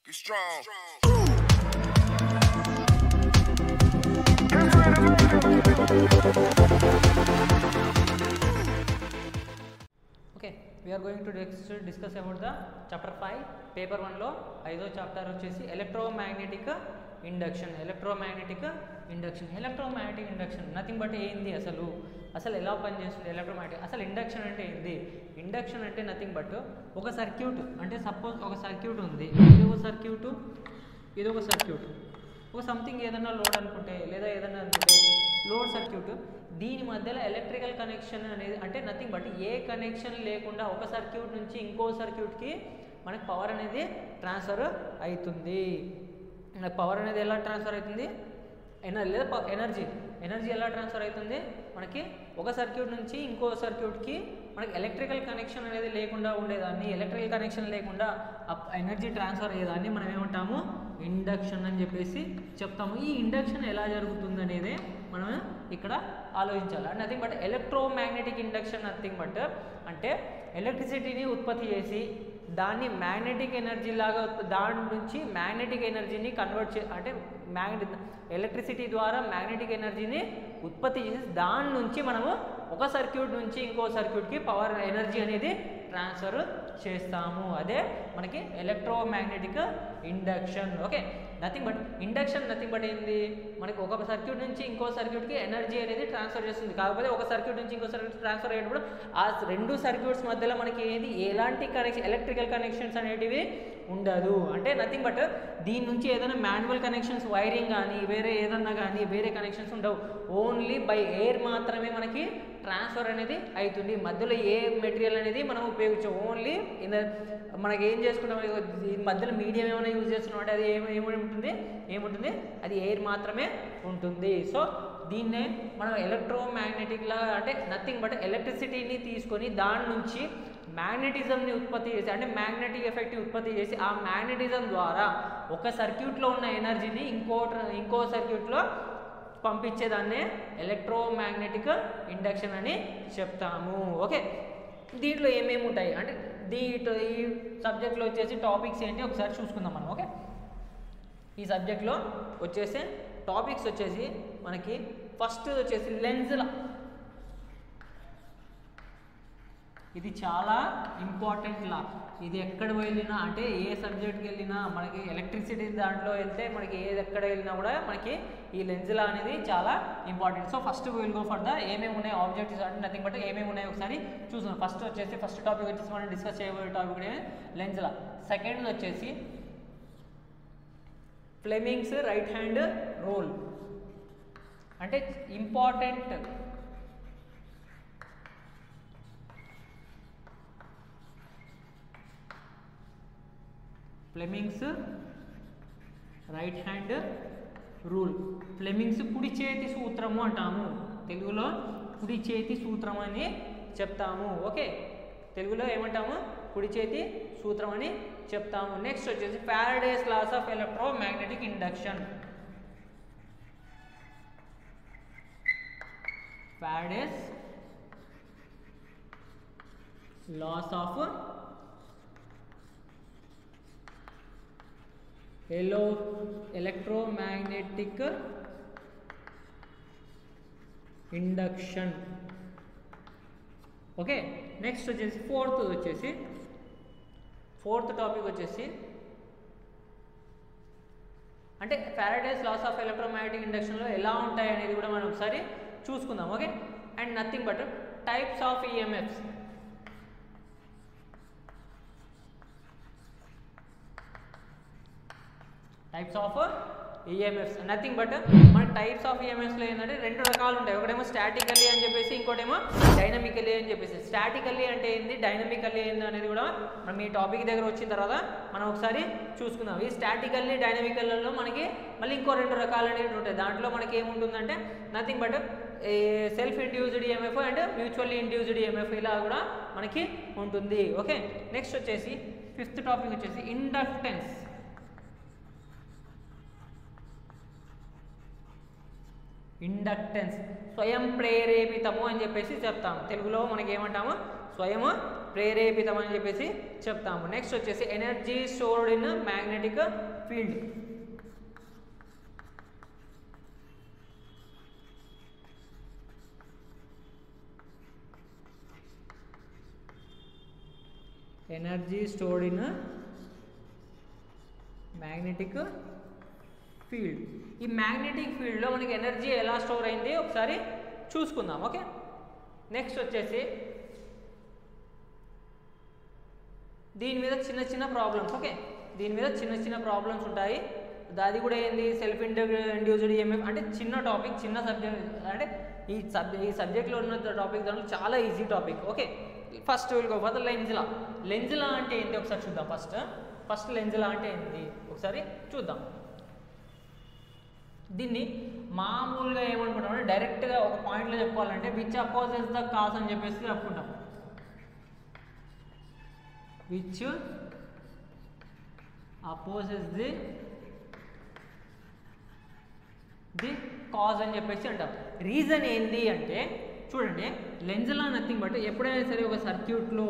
Be strong. Okay we're going to next discuss about the chapter five paper వన్లో ఐదో chapter వచ్చేసి electromagnetic induction electromagnetic induction electromagnetic induction nothing but ఏంది అసలు అసలు ఎలా పనిచేస్తుంది ఎలక్ట్రోమాగ్నెటిక్ అసలు ఇండక్షన్ అంటే ఏంది ఇండక్షన్ అంటే నథింగ్ బట్ ఒక సర్క్యూట్ అంటే సపోజ్ ఒక సర్క్యూట్ ఉంది ఇది ఒక సర్క్యూట్ ఇది ఒక సర్క్యూట్ ఒక సంథింగ్ ఏదైనా లోడ్ అనుకుంటే లేదా ఏదైనా అనుకుంటే లోడ్ సర్క్యూట్ దీని మధ్యలో ఎలక్ట్రికల్ కనెక్షన్ అనేది అంటే నథింగ్ బట్ ఏ కనెక్షన్ లేకుండా ఒక సర్క్యూట్ నుంచి ఇంకో సర్క్యూట్కి మనకి పవర్ అనేది ట్రాన్స్ఫర్ అవుతుంది పవర్ అనేది ఎలా ట్రాన్స్ఫర్ అవుతుంది ఎనర్జీ లేదా ఎనర్జీ ఎనర్జీ ఎలా ట్రాన్స్ఫర్ అవుతుంది మనకి ఒక సర్క్యూట్ నుంచి ఇంకో సర్క్యూట్కి మనకి ఎలక్ట్రికల్ కనెక్షన్ అనేది లేకుండా ఉండేదాన్ని ఎలక్ట్రికల్ కనెక్షన్ లేకుండా ఎనర్జీ ట్రాన్స్ఫర్ అయ్యేదాన్ని మనం ఏమంటాము ఇండక్షన్ అని చెప్పేసి చెప్తాము ఈ ఇండక్షన్ ఎలా జరుగుతుంది అనేది మనం ఇక్కడ ఆలోచించాలి అంటే nothing but electromagnetic induction nothing but అంటే ఎలక్ట్రిసిటీని ఉత్పత్తి చేసి దాన్ని మ్యాగ్నెటిక్ ఎనర్జీ లాగా దాని నుంచి మ్యాగ్నెటిక్ ఎనర్జీని కన్వర్ట్ చే అంటే మ్యాగ్నెటిక్ ఎలక్ట్రిసిటీ ద్వారా మ్యాగ్నెటిక్ ఎనర్జీని ఉత్పత్తి చేసి దాని నుంచి మనము ఒక సర్క్యూట్ నుంచి ఇంకో సర్క్యూట్కి పవర్ ఎనర్జీ అనేది ట్రాన్స్ఫర్ చేస్తాము అదే మనకి electromagnetic induction okay nothing but induction nothing but ఏంది మనకి ఒక సర్క్యూట్ నుంచి ఇంకో సర్క్యూట్కి ఎనర్జీ అనేది ట్రాన్స్ఫర్ చేస్తుంది కాకపోతే ఒక సర్క్యూట్ నుంచి ఇంకో సర్క్యూట్ ట్రాన్స్ఫర్ అయ్యేటప్పుడు ఆ రెండు సర్క్యూట్స్ మధ్యలో మనకి ఏది ఎలాంటి కనెక్షన్ ఎలక్ట్రికల్ కనెక్షన్స్ అనేటివి ఉండదు అంటే నథింగ్ బట్ దీని నుంచి ఏదైనా మాన్యువల్ కనెక్షన్స్ వైరింగ్ కానీ వేరే ఏదన్నా కానీ వేరే కనెక్షన్స్ ఉండవు ఓన్లీ బై ఎయిర్ మాత్రమే మనకి ట్రాన్స్ఫర్ అనేది అవుతుంది మధ్యలో ఏ మెటీరియల్ అనేది మనం ఉపయోగించాం ఓన్లీ ఇన్ మనకి ఏం చేసుకుంటాం ఈ మధ్యలో మీడియం ఏమైనా యూజ్ చేస్తున్నాం అంటే అది ఏమి ఏమి ఉంటుంది ఏముంటుంది అది ఎయిర్ మాత్రమే ఉంటుంది సో దీన్నే మనం ఎలక్ట్రోమాగ్నెటిక్ లా అంటే నథింగ్ బట్ ఎలక్ట్రిసిటీని తీసుకొని దాని నుంచి మ్యాగ్నెటిజంని ఉత్పత్తి చేసి అంటే మ్యాగ్నెటిక్ ఎఫెక్ట్ ఉత్పత్తి చేసి ఆ మ్యాగ్నెటిజం ద్వారా ఒక సర్క్యూట్లో ఉన్న ఎనర్జీని ఇంకో ఇంకో సర్క్యూట్లో పంపించేదాన్నే ఎలక్ట్రోమాగ్నెటిక్ ఇండక్షన్ అని చెప్తాము ఓకే దీంట్లో ఏమేమి ఉంటాయి అంటే దీంట్లో ఈ సబ్జెక్ట్లో వచ్చేసి టాపిక్స్ ఏంటి ఒకసారి చూసుకుందాం మనం ఓకే ఈ సబ్జెక్ట్లో వచ్చేసి టాపిక్స్ వచ్చేసి మనకి ఫస్ట్ వచ్చేసి లెన్జ్ల ఇది చాలా ఇంపార్టెంట్ లా ఇది ఎక్కడ వెళ్ళినా అంటే ఏ సబ్జెక్ట్కి వెళ్ళినా మనకి ఎలక్ట్రిసిటీ దాంట్లో వెళ్తే మనకి ఏది ఎక్కడ వెళ్ళినా కూడా మనకి ఈ లెన్స్ లా అనేది చాలా important so first will go for the ఏమేమి ఉన్నాయి ఆబ్జెక్టివ్స్ అంటే నథింగ్ బట్ ఏమేమి ఉన్నాయి ఒకసారి చూసాం ఫస్ట్ వచ్చేసి ఫస్ట్ టాపిక్ వచ్చేసి మనం డిస్కస్ చేయబోయే టాపిక్ లెన్స్ లా సెకండ్ వచ్చేసి ఫ్లెమింగ్స్ రైట్ హ్యాండ్ రూల్ అంటే important Fleming's right hand rule Fleming's కుడి చేతి సూత్రము అంటాము తెలుగులో కుడి చేతి సూత్రం అని చెప్తాము ఓకే తెలుగులో ఏమంటాము కుడి చేతి సూత్రం అని చెప్తాము నెక్స్ట్ వచ్చేసి Faraday's laws of electromagnetic induction Faraday's laws of ఎలో ఎలక్ట్రోమాగ్నెటిక్ ఇండక్షన్ ఓకే నెక్స్ట్ వచ్చేసి ఫోర్త్ వచ్చేసి ఫోర్త్ టాపిక్ వచ్చేసి అంటే ఫారడేస్ లాస్ ఆఫ్ ఎలక్ట్రోమాగ్నెటిక్ ఇండక్షన్లో ఎలా ఉంటాయి అనేది కూడా మనం ఒకసారి చూసుకుందాం okay and nothing but types of EMFs types of EMFs nothing but మన టైప్స్ ఆఫ్ ఈఎంఎఫ్స్లో ఏంటంటే రెండు రకాలు ఉంటాయి ఒకటేమో స్టాటికల్లీ అని చెప్పేసి ఇంకోటేమో డైనమికల్లీ అని చెప్పేసి స్టాటికల్లీ అంటే ఏంది డైనమికల్లీ ఏంది అనేది కూడా మనం ఈ టాపిక్ దగ్గర వచ్చిన తర్వాత మనం ఒకసారి చూసుకుందాం ఈ స్టాటికల్లీ డైనమికల్లో మనకి మళ్ళీ ఇంకో రెండు రకాలు అనేవి ఉంటాయి దాంట్లో మనకి ఏముంటుందంటే nothing but self induced EMF and mutually induced EMF ఇలా కూడా మనకి ఉంటుంది ఓకే నెక్స్ట్ వచ్చేసి ఫిఫ్త్ టాపిక్ వచ్చేసి ఇండక్టెన్స్ ఇండక్టెన్స్ స్వయం ప్రేరేపితము అని చెప్పేసి చెప్తాం తెలుగులో మనకి ఏమంటాము స్వయం ప్రేరేపితం అని చెప్పేసి చెప్తాము నెక్స్ట్ వచ్చేసి energy stored in magnetic field energy stored in magnetic field ఈ మ్యాగ్నెటిక్ ఫీల్డ్లో మనకి ఎనర్జీ ఎలా స్టోర్ అయింది ఒకసారి చూసుకుందాం ఓకే నెక్స్ట్ వచ్చేసి దీని మీద చిన్న చిన్న ప్రాబ్లమ్స్ ఓకే దీని మీద చిన్న చిన్న ప్రాబ్లమ్స్ ఉంటాయి అది కూడా ఏంది సెల్ఫ్ ఇండ్యూస్డ్ ఈఎంఎఫ్ అంటే చిన్న టాపిక్ చిన్న సబ్జెక్ట్ అంటే ఈ సబ్జెక్ట్ ఈ సబ్జెక్ట్లో ఉన్న టాపిక్ దాంట్లో చాలా easy topic okay first will go for Lenz law Lenz law అంటే ఏంటి ఒకసారి చూద్దాం ఫస్ట్ ఫస్ట్ లెన్జ్లా అంటే ఏంటి ఒకసారి చూద్దాం దీన్ని మామూలుగా ఏమనుకుంటాం అంటే డైరెక్ట్గా ఒక పాయింట్లో చెప్పుకోవాలంటే విచ్ అపోజెస్ ద కాస్ అని చెప్పేసి చెప్పుకుంటాం which opposes the the cause అని చెప్పేసి అంటాం రీజన్ ఏంది అంటే చూడండి లెన్జ్లా నథింగ్ బట్ ఎప్పుడైనా సరే ఒక సర్క్యూట్లో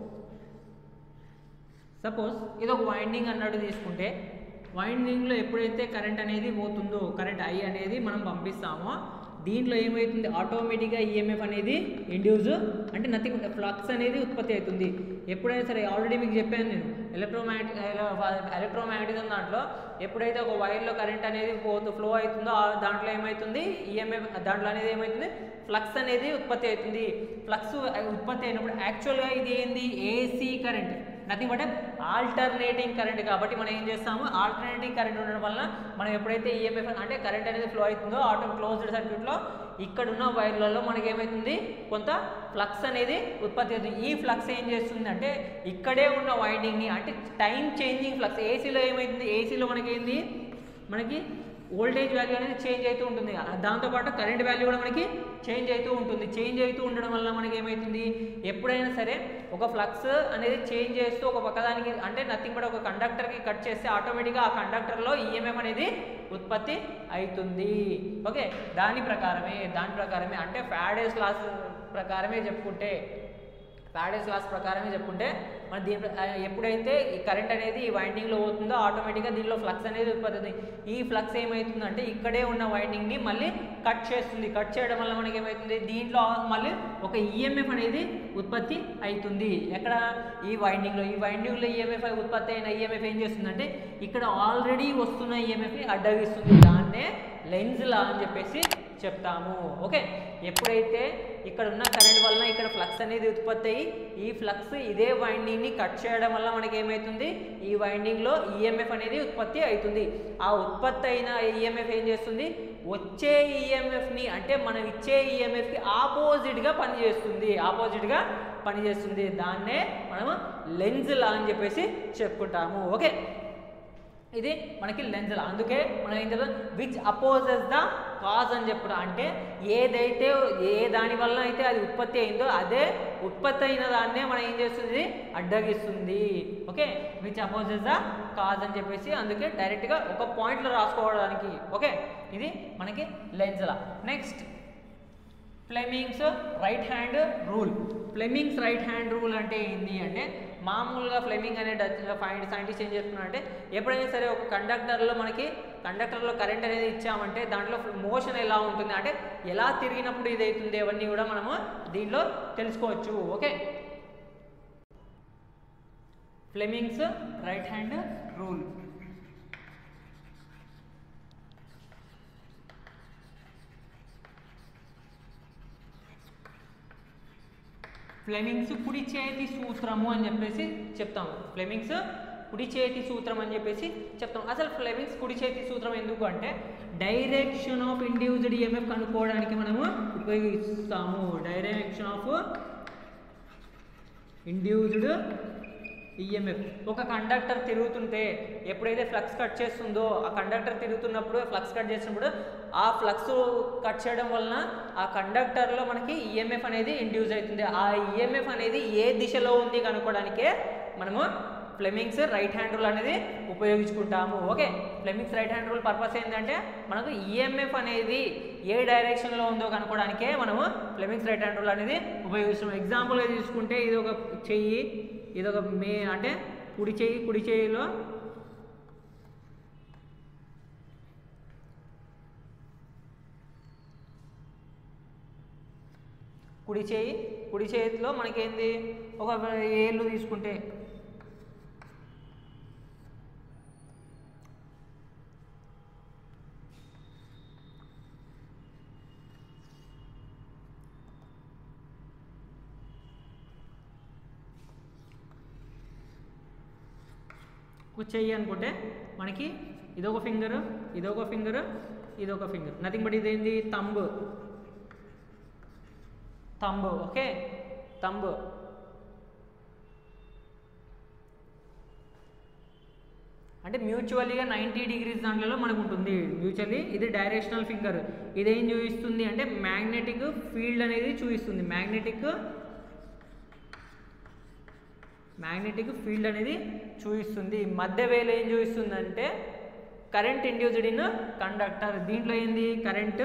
సపోజ్ ఇది ఒక వైండింగ్ అన్నట్టు తీసుకుంటే వైండింగ్లో ఎప్పుడైతే కరెంట్ అనేది పోతుందో కరెంట్ ఐ అనేది మనం పంపిస్తామో దీంట్లో ఏమవుతుంది ఆటోమేటిక్గా ఈఎంఎఫ్ అనేది ఇండ్యూస్ అంటే నథింగ్ ఫ్లక్స్ అనేది ఉత్పత్తి అవుతుంది ఎప్పుడైనా సరే ఆల్రెడీ మీకు చెప్పాను నేను ఎలక్ట్రోమాగ్నెట్ ఎలక్ట్రోమాగ్నెటిజం దాంట్లో ఎప్పుడైతే ఒక వైర్లో కరెంట్ అనేది పోతూ ఫ్లో అవుతుందో ఆ దాంట్లో ఏమవుతుంది ఈఎంఎఫ్ దాంట్లో అనేది ఏమవుతుంది ఫ్లక్స్ అనేది ఉత్పత్తి అవుతుంది ఫ్లక్స్ ఉత్పత్తి అయినప్పుడు యాక్చువల్గా ఇది ఏంది AC current nothing but alternating current కాబట్టి మనం ఏం చేస్తాము ఆల్టర్నేటింగ్ కరెంట్ ఉండడం వల్ల మనం ఎప్పుడైతే ఈఎంఎఫ్ అంటే కరెంట్ అనేది ఫ్లో అవుతుందో ఆటో క్లోజ్డ్ సర్క్యూట్లో ఇక్కడ ఉన్న వైర్లలో మనకి ఏమవుతుంది కొంత ఫ్లక్స్ అనేది ఉత్పత్తి అవుతుంది ఈ ఫ్లక్స్ ఏం చేస్తుంది అంటే ఇక్కడే ఉన్న వైండింగ్ని అంటే టైం చేంజింగ్ ఫ్లక్స్ ఏసీలో ఏమవుతుంది ఏసీలో మనకి ఏంది మనకి వోల్టేజ్ వాల్యూ అనేది చేంజ్ అవుతూ ఉంటుంది దాంతోపాటు కరెంట్ వాల్యూ కూడా మనకి చేంజ్ అవుతూ ఉంటుంది చేంజ్ అవుతూ ఉండడం వల్ల మనకి ఏమవుతుంది ఎప్పుడైనా సరే ఒక ఫ్లక్స్ అనేది చేంజ్ చేస్తూ ఒక పక్కదానికి అంటే నథింగ్ బట్ ఒక కండక్టర్కి కట్ చేస్తే ఆటోమేటిక్గా ఆ కండక్టర్లో ఈఎంఎఫ్ అనేది ఉత్పత్తి అవుతుంది ఓకే దాని ప్రకారమే దాని ప్రకారమే అంటే ఫ్యాడేస్ లాస్ ప్రకారమే చెప్పుకుంటే ఫ్యాడేస్ లాస్ ప్రకారమే చెప్పుకుంటే మన దీని ప్ర- ఆ, ఎప్పుడైతే ఈ కరెంట్ అనేది ఈ వైండింగ్లో పోతుందో ఆటోమేటిక్గా దీనిలో ఫ్లక్స్ అనేది ఉత్పత్తి అవుతుంది ఈ ఫ్లక్స్ ఏమవుతుందంటే ఇక్కడే ఉన్న వైండింగ్ని మళ్ళీ కట్ చేస్తుంది కట్ చేయడం వల్ల మనకి ఏమవుతుంది దీంట్లో మళ్ళీ ఒక ఈఎంఎఫ్ అనేది ఉత్పత్తి అవుతుంది ఎక్కడ ఈ వైండింగ్లో ఈ వైండింగ్లో ఈఎంఎఫ్ ఉత్పత్తి అయిన ఈఎంఎఫ్ ఏం చేస్తుందంటే ఇక్కడ ఆల్రెడీ వస్తున్న ఈఎంఎఫ్ని అడ్డగిస్తుంది దాన్నే లెన్స్ లా అని చెప్పేసి చెప్తాము ఓకే ఎప్పుడైతే ఇక్కడ ఉన్న కరెంట్ వలన ఇక్కడ ఫ్లక్స్ అనేది ఉత్పత్తి అయ్యి ఈ ఫ్లక్స్ ఇదే వైండింగ్ని కట్ చేయడం వల్ల మనకి ఏమవుతుంది ఈ వైండింగ్లో ఈఎంఎఫ్ అనేది ఉత్పత్తి అవుతుంది ఆ ఉత్పత్తి అయిన ఈఎంఎఫ్ ఏం చేస్తుంది వచ్చే ఈఎంఎఫ్ని అంటే మనం ఇచ్చే ఈఎంఎఫ్కి ఆపోజిట్గా పనిచేస్తుంది ఆపోజిట్గా పనిచేస్తుంది దాన్నే మనము లెన్స్ లా అని చెప్పేసి చెప్పుకుంటాము ఓకే ఇది మనకి లెన్స్ లా అందుకే మనం ఏం చెప్తాం విచ్ అపోజెస్ ద కాజ్ అని చెప్పడం అంటే ఏదైతే ఏ దాని వల్ల అయితే అది ఉత్పత్తి అయిందో అదే ఉత్పత్తి అయిన దాన్నే మనం ఏం చేస్తుంది అడ్డగిస్తుంది okay which opposes the cause అని చెప్పేసి అందుకే డైరెక్ట్గా ఒక పాయింట్లో రాసుకోవడానికి ఓకే ఇది మనకి Lenz's law next Fleming's right hand rule Fleming's right hand rule అంటే ఏంటి అంటే మామూలుగా ఫ్లెమింగ్ అనే ఫైండ్ సైంటిస్ట్ ఏం చేస్తున్నారంటే ఎప్పుడైనా సరే ఒక కండక్టర్లో మనకి కండక్టర్లో కరెంట్ అనేది ఇచ్చామంటే దాంట్లో మోషన్ ఎలా ఉంటుంది అంటే ఎలా తిరిగినప్పుడు ఇది అవుతుంది అవన్నీ కూడా మనము దీనిలో తెలుసుకోవచ్చు okay Fleming's right hand rule Fleming's కుడి చేతి సూత్రము అని చెప్పేసి చెప్తాము ఫ్లెమింగ్స్ కుడి చేతి సూత్రం అని చెప్పేసి చెప్తాం అసలు ఫ్లెమింగ్స్ కుడి చేతి సూత్రం ఎందుకు అంటే డైరెక్షన్ ఆఫ్ ఇండివిజువల్ ఈఎంఎఫ్ కనుక్కోవడానికి మనము ఉపయోగిస్తాము డైరెక్షన్ ఆఫ్ ఇండ్యూస్డ్ ఈఎంఎఫ్ ఒక కండక్టర్ తిరుగుతుంటే ఎప్పుడైతే ఫ్లక్స్ కట్ చేస్తుందో ఆ కండక్టర్ తిరుగుతున్నప్పుడు ఫ్లక్స్ కట్ చేసినప్పుడు ఆ ఫ్లక్స్ కట్ చేయడం వలన ఆ కండక్టర్లో మనకి ఈఎంఎఫ్ అనేది ఇండ్యూస్ అవుతుంది ఆ ఈఎంఎఫ్ అనేది ఏ దిశలో ఉంది కనుక్కోవడానికే మనము ఫ్లెమింగ్స్ రైట్ హ్యాండ్ రూల్ అనేది ఉపయోగించుకుంటాము okay Fleming's right hand rule purpose ఏంటంటే మనకు ఈఎంఎఫ్ అనేది ఏ డైరెక్షన్లో ఉందో కనుక్కోవడానికే మనము ఫ్లెమింగ్స్ రైట్ హ్యాండ్ రూల్ అనేది ఉపయోగిస్తున్నాం ఎగ్జాంపుల్గా తీసుకుంటే ఇది ఒక చెయ్యి ఇది ఒక మే అంటే కుడి చెయ్యి కుడి చెయ్యిలో కుడి చేయి కుడి చేతిలో మనకేంది ఒక ఏళ్ళు తీసుకుంటే ఒక చెయ్యి అనుకుంటే మనకి ఇదొక ఫింగర్ ఇదొక ఫింగర్ ఇదొక ఫింగర్ నథింగ్ బట్ ఇదేంది తంబు తంబు ఓకే తంబు అంటే మ్యూచువల్లీగా నైంటీ డిగ్రీస్ దాంట్లో మనకు ఉంటుంది మ్యూచువల్లీ ఇది డైరెక్షనల్ ఫింగర్ ఇదేం చూపిస్తుంది అంటే మ్యాగ్నెటిక్ ఫీల్డ్ అనేది చూపిస్తుంది మ్యాగ్నెటిక్ మ్యాగ్నెటిక్ ఫీల్డ్ అనేది చూపిస్తుంది మధ్య వేలు ఏం చూపిస్తుందంటే కరెంట్ ఇండ్యూస్డ్ ఇన్ కండక్టర్ దీంట్లో ఏంది current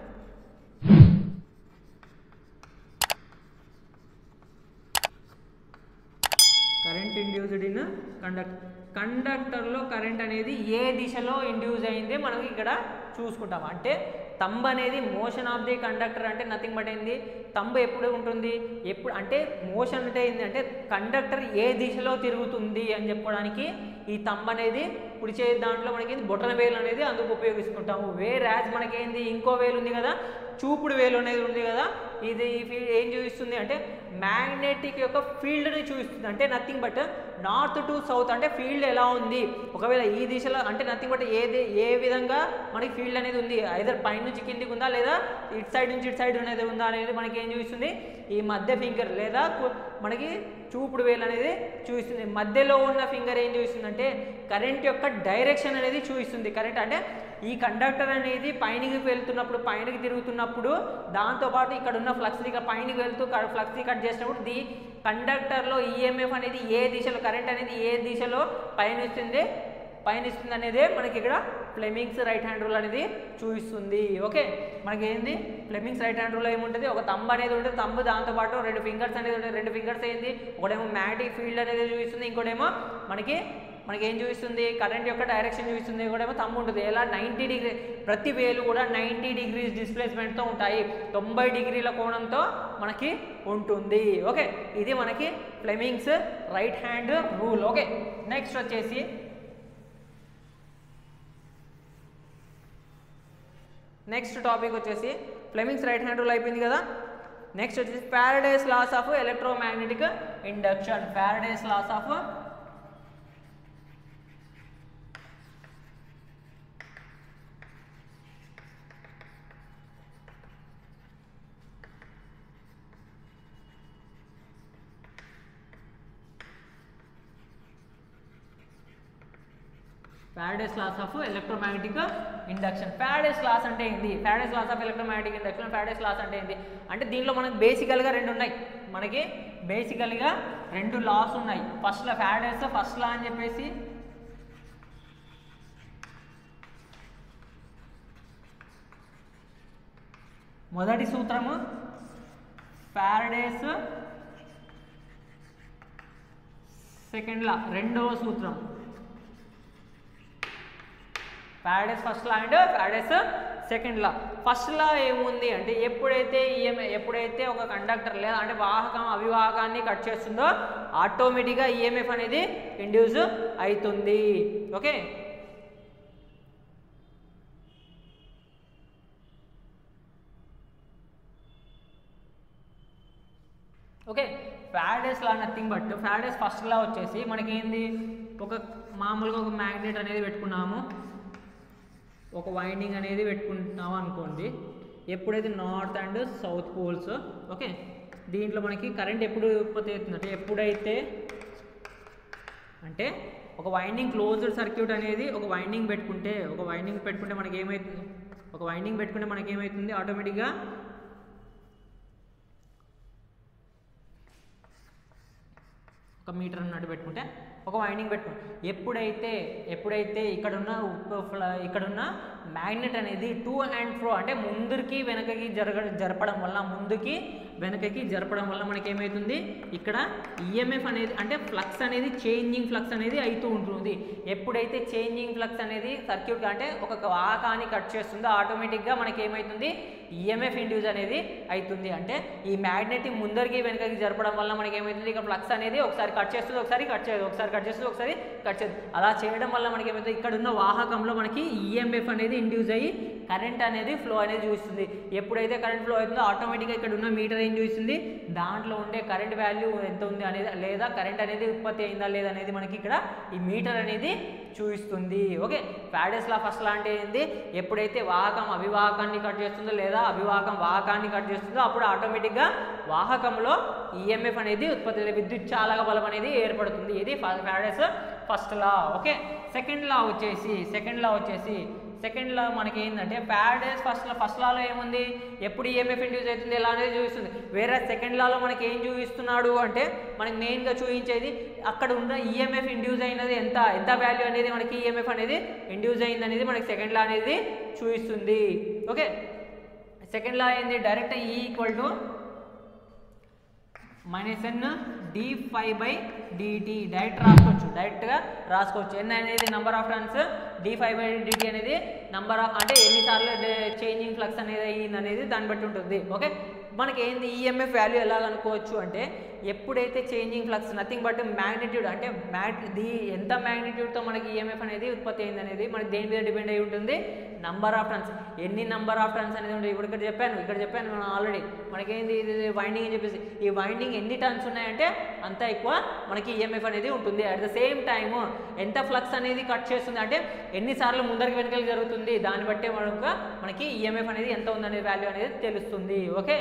current induced in conductor కండక్టర్లో కరెంట్ అనేది ఏ దిశలో ఇండ్యూస్ అయింది మనం ఇక్కడ చూసుకుంటాం అంటే తంబ్ అనేది మోషన్ ఆఫ్ ది కండక్టర్ అంటే నథింగ్ బట్ ఏంది తంబ్ ఎప్పుడు ఉంటుంది ఎప్పుడు అంటే మోషన్ అంటే ఏంది అంటే కండక్టర్ ఏ దిశలో తిరుగుతుంది అని చెప్పుకోవడానికి ఈ తంబ్ అనేది కుడి చేతి దాంట్లో మనకి బొటన వేలు అనేది అందుకు ఉపయోగిస్తుంటాము వేరాజ్ మనకేంది ఇంకో వేలు ఉంది కదా చూపుడు వేలు అనేది ఉంది కదా ఇది ఈ ఫీ- ఏం చూపిస్తుంది అంటే మ్యాగ్నెటిక్ యొక్క ఫీల్డ్ని చూపిస్తుంది అంటే nothing but north to south అంటే ఫీల్డ్ ఎలా ఉంది ఒకవేళ ఈ దిశలో అంటే నథింగ్ బట్ ఏది ఏ విధంగా మనకి ఫీల్డ్ అనేది ఉంది ఐదర్ పై నుంచి కిందికి ఉందా లేదా ఇటు సైడ్ నుంచి ఇటు సైడ్ అనేది ఉందా అనేది మనకి ఏం చూపిస్తుంది ఈ మధ్య ఫింగర్ లేదా కు- మనకి చూపుడు వేలు అనేది చూపిస్తుంది మధ్యలో ఉన్న ఫింగర్ ఏం చూపిస్తుంది అంటే కరెంట్ యొక్క డైరెక్షన్ అనేది చూపిస్తుంది కరెంట్ అంటే ఈ కండక్టర్ అనేది పైనకి వెళ్తున్నప్పుడు పైనకి తిరుగుతున్నప్పుడు దాంతోపాటు ఇక్కడ ఉన్న ఫ్లక్స్ ఇక పైనకి వెళ్తూ ఫ్లక్స్ కట్ చేసినప్పుడు ది కండక్టర్లో ఈఎంఎఫ్ అనేది ఏ దిశలో కరెంట్ అనేది ఏ దిశలో పయనిస్తుంది పయనిస్తుంది అనేదే మనకి ఇక్కడ ఫ్లెమింగ్స్ రైట్ హ్యాండ్ రూల్ అనేది చూపిస్తుంది ఓకే మనకి ఏంది ఫ్లెమింగ్స్ రైట్ హ్యాండ్ రూల్ ఏముంటుంది ఒక తంబ్ అనేది ఉంటుంది తంబు దాంతోపాటు రెండు ఫింగర్స్ అనేది ఉంటుంది రెండు ఫింగర్స్ ఏంది ఒకటేమో మ్యాగ్నెటిక్ ఫీల్డ్ అనేది చూపిస్తుంది ఇంకోటేమో మనకి మనకి ఏం చూపిస్తుంది కరెంట్ యొక్క డైరెక్షన్ చూపిస్తుంది ఇంకోటేమో తమ్ము ఉంటుంది ఎలా నైంటీ డిగ్రీ ప్రతి వేలు కూడా నైంటీ డిగ్రీస్ డిస్ప్లేస్మెంట్తో ఉంటాయి తొంభై డిగ్రీల కోణంతో మనకి ఉంటుంది ఓకే ఇది మనకి Fleming's right hand rule okay next వచ్చేసి నెక్స్ట్ టాపిక్ వచ్చేసి ఫ్లెమింగ్స్ రైట్ హ్యాండ్ రూల్ అయిపోయింది కదా నెక్స్ట్ వచ్చేసి Faraday's laws of electromagnetic induction Faraday's laws of Faraday's laws of electromagnetic induction Faraday's laws అంటే ఏంది Faraday's laws of electromagnetic induction Faraday's laws అంటే ఏంది అంటే దీంట్లో మనకి బేసికల్గా రెండు ఉన్నాయి మనకి బేసికల్గా రెండు లాస్ ఉన్నాయి first law Faraday's first law అని చెప్పేసి మొదటి సూత్రము ప్యారడైస్ సెకండ్ లా రెండవ సూత్రం Faraday's first law and Faraday's second law first law ఏముంది అంటే ఎప్పుడైతే ఈఎంఐ ఎప్పుడైతే ఒక కండక్టర్ లేదా అంటే వాహకం అవివాహకాన్ని కట్ చేస్తుందో ఆటోమేటిక్గా ఈఎంఎఫ్ అనేది ఇండ్యూస్ అవుతుంది okay okay Faraday's law nothing but Faraday's first law వచ్చేసి మనకి ఏంది ఒక మామూలుగా ఒక మ్యాగ్నెట్ అనేది పెట్టుకున్నాము ఒక వైండింగ్ అనేది పెట్టుకుంటున్నాము అనుకోండి ఎప్పుడైతే north and south poles okay దీంట్లో మనకి కరెంట్ ఎప్పుడు ఉత్పత్తి అవుతుందంటే ఎప్పుడైతే అంటే ఒక వైండింగ్ క్లోజ్డ్ సర్క్యూట్ అనేది ఒక వైండింగ్ పెట్టుకుంటే ఒక వైండింగ్ పెట్టుకుంటే మనకి ఏమవుతుంది ఒక వైండింగ్ పెట్టుకుంటే మనకి ఏమవుతుంది ఆటోమేటిక్గా ఒక మీటర్ అన్నట్టు పెట్టుకుంటే ఒక వైండింగ్ పెట్టుకున్నాం ఎప్పుడైతే ఎప్పుడైతే ఇక్కడున్న ఉప్- ఫ్ల- ఇక్కడున్న మ్యాగ్నెట్ అనేది టూ అండ్ ఫ్రో అంటే ముందుకి వెనకకి జరగ జరపడం వల్ల ముందుకి వెనకకి జరపడం వల్ల మనకి ఏమవుతుంది ఇక్కడ ఈఎంఎఫ్ అనేది అంటే ఫ్లక్స్ అనేది చేంజింగ్ ఫ్లక్స్ అనేది అవుతూ ఉంటుంది ఎప్పుడైతే చేంజింగ్ ఫ్లక్స్ అనేది సర్క్యూట్ అంటే ఒక వాకాన్ని కట్ చేస్తుందో ఆటోమేటిక్గా మనకి ఏమవుతుంది ఈఎంఎఫ్ ఇండ్యూస్ అనేది అవుతుంది అంటే ఈ మ్యాగ్నెట్ ముందరికి వెనకకి జరపడం వల్ల మనకి ఏమవుతుంది ఇక్కడ ఫ్లక్స్ అనేది ఒకసారి కట్ చేస్తుంది ఒకసారి కట్ చేయదు ఒకసారి కట్ చేస్తుంది ఒకసారి కట్ చేయదు అలా చేయడం వల్ల మనకి ఏమవుతుంది ఇక్కడ ఉన్న వాహకంలో మనకి ఈఎంఎఫ్ అనేది ఇండ్యూస్ అయ్యి కరెంట్ అనేది ఫ్లో అనేది చూస్తుంది ఎప్పుడైతే కరెంట్ ఫ్లో అవుతుందో ఆటోమేటిక్గా ఇక్కడ ఉన్న మీటర్ ఏం చూస్తుంది దాంట్లో ఉండే కరెంట్ వాల్యూ ఎంత ఉంది అనేది లేదా కరెంట్ అనేది ఉత్పత్తి అయిందా లేదా అనేది మనకి ఇక్కడ ఈ మీటర్ అనేది చూపిస్తుంది ఓకే ఫ్యాడెస్ లా ఫస్ట్ లా అంటే ఏంది ఎప్పుడైతే వాహకం అభివాహకాన్ని కట్ చేస్తుందో లేదా అభివాహకం వాహకాన్ని కట్ చేస్తుందో అప్పుడు ఆటోమేటిక్గా వాహకంలో ఈఎంఎఫ్ అనేది ఉత్పత్తి విద్యుత్ చాలక బలం అనేది ఏర్పడుతుంది ఇది Faraday's first law okay second law వచ్చేసి సెకండ్ లా వచ్చేసి సెకండ్ లా మనకి ఏంటంటే ప్యారడైస్ ఫస్ట్ ఫస్ట్ లాలో ఏముంది ఎప్పుడు ఈఎంఎఫ్ ఇండ్యూస్ అవుతుంది ఎలా అనేది చూపిస్తుంది వేరే సెకండ్ లాలో మనకి ఏం చూపిస్తున్నాడు అంటే మనకి మెయిన్గా చూపించేది అక్కడ ఉన్న ఈఎంఎఫ్ ఇండ్యూస్ అయినది ఎంత ఎంత వాల్యూ అనేది మనకి ఈఎంఎఫ్ అనేది ఇండ్యూస్ అయింది అనేది మనకి సెకండ్ లా అనేది చూపిస్తుంది ఓకే సెకండ్ లా ఏంది direct e equal to minus N d phi by dt direct రాసుకోవచ్చు డైరెక్ట్గా రాసుకోవచ్చు ఎన్ అనేది number of turns d phi by dt అనేది నంబర్ ఆఫ్ అంటే ఎన్నిసార్లు చేంజింగ్ ఫ్లక్స్ అనేది అయ్యింది అనేది దాన్ని బట్టి ఉంటుంది ఓకే మనకి ఏంది ఈఎంఎఫ్ వాల్యూ ఎలా అనుకోవచ్చు అంటే ఎప్పుడైతే changing flux nothing but magnitude అంటే మ్యాగ్ ది ఎంత మ్యాగ్నిట్యూడ్తో మనకి ఈఎంఎఫ్ అనేది ఉత్పత్తి అయింది అనేది మనకి దేని మీద డిపెండ్ అయి ఉంటుంది నంబర్ ఆఫ్ టర్న్స్ ఎన్ని నంబర్ ఆఫ్ టర్న్స్ అనేది ఉంటుంది ఇప్పుడు ఇక్కడ చెప్పాను ఇక్కడ చెప్పాను మనం ఆల్రెడీ మనకేంది ఇది వైండింగ్ అని చెప్పేసి ఈ వైండింగ్ ఎన్ని టర్న్స్ ఉన్నాయంటే అంత ఎక్కువ మనకి ఈఎంఎఫ్ అనేది ఉంటుంది అట్ ద సేమ్ టైమ్ ఎంత ఫ్లక్స్ అనేది కట్ చేస్తుంది అంటే ఎన్నిసార్లు ముందరికి వెనకలు జరుగుతుంది దాన్ని బట్టే మనకు మనకి ఈఎంఎఫ్ అనేది ఎంత ఉందనే వాల్యూ అనేది తెలుస్తుంది ఓకే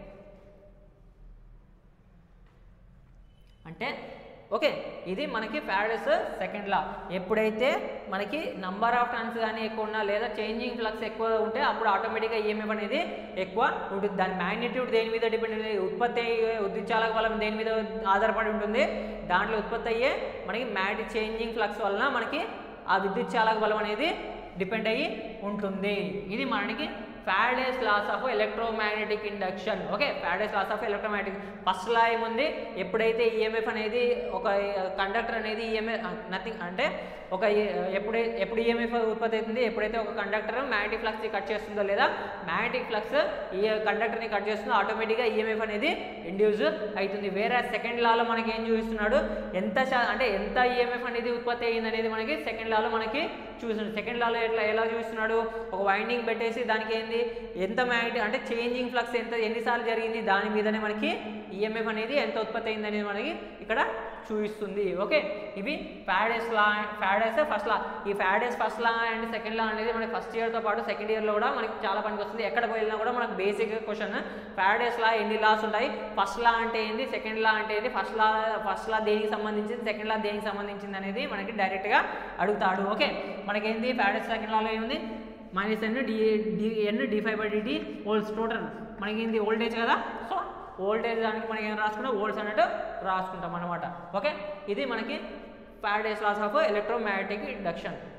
అంటే ఓకే ఇది మనకి ప్యారడస్ సెకండ్ లా ఎప్పుడైతే మనకి నంబర్ ఆఫ్ టర్న్స్ కానీ ఎక్కువ ఉన్నా లేదా చేంజింగ్ ఫ్లక్స్ ఎక్కువ ఉంటే అప్పుడు ఆటోమేటిక్గా ఈఎంఎఫ్ అనేది ఎక్కువ ఉంటుంది దాని మ్యాగ్నిట్యూడ్ దేని మీద డిపెండ్ ఉంటుంది ఉత్పత్తి అయ్యే ఉద్దిచాలక బలం దేని మీద ఆధారపడి ఉంటుంది దాంట్లో ఉత్పత్తి అయ్యే మనకి మ్యాట్ చేంజింగ్ ఫ్లక్స్ వలన మనకి ఆ విద్యుత్ చాలక బలం అనేది డిపెండ్ అయ్యి ఉంటుంది ఇది మనకి Faraday's laws of electromagnetic induction okay Faraday's laws of electromagnetic first law ఏముంది ఎప్పుడైతే ఈఎంఎఫ్ అనేది ఒక కండక్టర్ అనేది ఈఎంఎఫ్ నథింగ్ అంటే ఒక ఎప్పుడై ఎప్పుడు ఈఎంఎఫ్ ఉత్పత్తి అవుతుంది ఎప్పుడైతే ఒక కండక్టర్ మ్యాగ్నెటిక్ ఫ్లక్స్ కట్ చేస్తుందో లేదా మ్యాగ్నెటిక్ ఫ్లక్స్ ఈ కండక్టర్ని కట్ చేస్తుందో ఆటోమేటిక్గా ఈఎంఎఫ్ అనేది ఇండ్యూస్ అవుతుంది వేరే సెకండ్ లాలో మనకి ఏం చూపిస్తున్నాడు ఎంత శా అంటే ఎంత ఈఎంఎఫ్ అనేది ఉత్పత్తి అయ్యింది అనేది మనకి సెకండ్ లాలో మనకి చూస్తున్నాడు సెకండ్ లాలో ఎట్లా ఎలా చూస్తున్నాడు ఒక వైండింగ్ పెట్టేసి దానికి ఏంది ఎంత మ్యాగ్నెట్ అంటే చేంజింగ్ ఫ్లక్స్ ఎంత ఎన్నిసార్లు జరిగింది దాని మీదనే మనకి ఈఎంఎఫ్ అనేది ఎంత ఉత్పత్తి అయింది అనేది మనకి ఇక్కడ చూపిస్తుంది ఓకే ఇవి ఫ్యాడేస్ లా ఫ్యాడేస్ ఫస్ట్ లా ఈ Faraday's first law and second law అనేది మనకి ఫస్ట్ ఇయర్తో పాటు సెకండ్ ఇయర్లో కూడా మనకి చాలా పనికి వస్తుంది ఎక్కడ పోయినా కూడా మనకు బేసిక్ క్వశ్చన్ ఫ్యాడేస్ లా ఎన్ని లాస్ ఉంటాయి ఫస్ట్ లా అంటే ఏంది సెకండ్ లా అంటే ఏంది ఫస్ట్ లా ఫస్ట్ లా దేనికి సంబంధించింది సెకండ్ లా దేనికి సంబంధించింది అనేది మనకి డైరెక్ట్గా అడుగుతాడు ఓకే మనకేంది ఫ్యాడేస్ సెకండ్ లాలో ఏముంది minus N d d N d phi by dt ఓల్స్ టోటల్ మనకి ఏంది ఓల్టేజ్ కదా సో ఓల్టేజ్ దానికి మనకి ఏం రాసుకుంటాం ఓల్డ్స్ అన్నట్టు రాసుకుంటాం అనమాట ఓకే ఇది మనకి Faraday's laws of electromagnetic induction